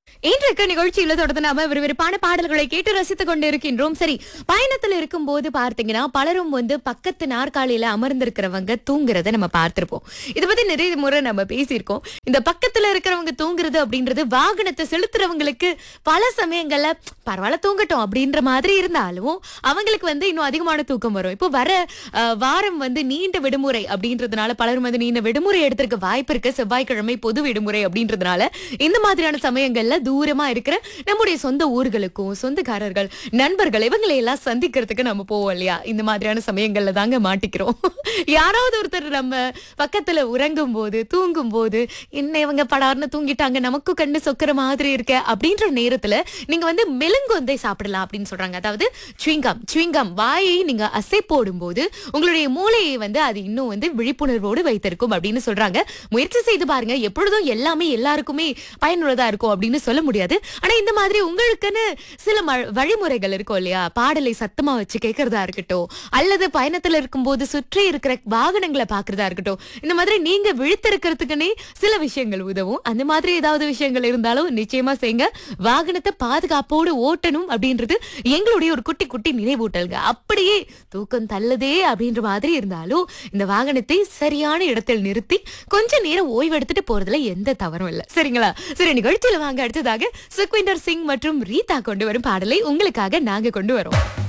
இன்றைக்கு நிகழ்ச்சியில தொடர்ந்து நாம விறுவிறுப்பான பாடல்களை கேட்டு ரசித்துக் கொண்டிருக்கின்றோம் சரி பயணத்துல இருக்கும்போது பார்த்தீங்கன்னா பலரும் வந்து பக்கத்து நாற்காலியில அமர்ந்திருக்கிறவங்க தூங்குறத நம்ம பார்த்திருப்போம் இத பத்தி நிறைய முறை நம்ம பேசியிருக்கோம் இந்த பக்கத்துல இருக்கிறவங்க தூங்குறது அப்படின்றது வாகனத்தை செலுத்துறவங்களுக்கு பல சமயங்கள்ல பரவாயில்ல தூங்கட்டும் அப்படின்ற மாதிரி இருந்தாலும் அவங்களுக்கு வந்து இன்னும் அதிகமான தூக்கம் வரும் இப்போ வர அஹ், வாரம் வந்து நீண்ட விடுமுறை அப்படின்றதுனால பலரும் வந்து நீண்ட விடுமுறை எடுத்திருக்க வாய்ப்பு இருக்கு செவ்வாய்க்கிழமை பொது விடுமுறை அப்படின்றதுனால இந்த மாதிரியான சமயங்கள்ல தூரமா இருக்கிற நம்முடைய சொந்த ஊர்களுக்கும் சொந்தக்காரர்கள் நண்பர்கள் இவங்களை எல்லாம் சந்திக்கிறதுக்கு நம்ம போவோம் இல்லையா இந்த மாதிரியான சமயங்கள்ல தாங்க மாட்டிக்கிறோம் யாராவது ஒருத்தர் நம்ம பக்கத்துல உறங்கும் போது தூங்கும் போது என்ன இவங்க படார்னு தூங்கிட்டாங்க நமக்கும் கண்ணு சொக்கிற மாதிரி இருக்க அப்படின்ற நேரத்துல நீங்க வந்து மெலுங்கொந்தை சாப்பிடலாம் அப்படின்னு சொல்றாங்க அதாவது சுவிங்கம் சுவிங்கம் வாயை நீங்க அசை போடும்போது உங்களுடைய மூளையை வந்து அது இன்னும் வந்து விழிப்புணர்வோடு வைத்திருக்கும் அப்படின்னு சொல்றாங்க முயற்சி செய்து பாருங்க எப்பொழுதும் எல்லாமே எல்லாருக்குமே பயனுள்ளதா இருக்கும் அப்படின்னு சொல்ல முடியாது ஆனா இந்த மாதிரி உங்களுக்குன்னு சில ம- வழிமுறைகள் இருக்கும் இல்லையா பாடலை சத்தமா வச்சு கேட்கறதா இருக்கட்டும் அல்லது பயணத்துல இருக்கும்போது சுற்றி இருக்கிற வாகனங்களை பாக்குறதா இருக்கட்டும் இந்த மாதிரி நீங்க விழித்திருக்கிறதுக்குன்னே சில விஷயங்கள் உதவும் அந்த மாதிரி ஏதாவது விஷயங்கள் இருந்தாலும் நிச்சயமா செய்யுங்க வாகனத்தை பாதுகாப்போடு ஓட்டணும் அப்படின்றது எங்களுடைய ஒரு குட்டி குட்டி நினைவூட்டல்ங்க அப்படியே தூக்கம் தள்ளுதே அப்படின்ற மாதிரி இருந்தாலும் இந்த வாகனத்தை சரியான இடத்தில் நிறுத்தி கொஞ்ச நேரம் ஓய்வு எடுத்துட்டு போறதுல எந்த தவறும் இல்ல சரிங்களா சரி நிகழ்ச்சியில வாங்க அடுத்ததாக சுக்விண்டர் சிங் மற்றும் ரீதா கொண்டு வரும் பாடலை உங்களுக்காக நாங்க கொண்டு வரோம்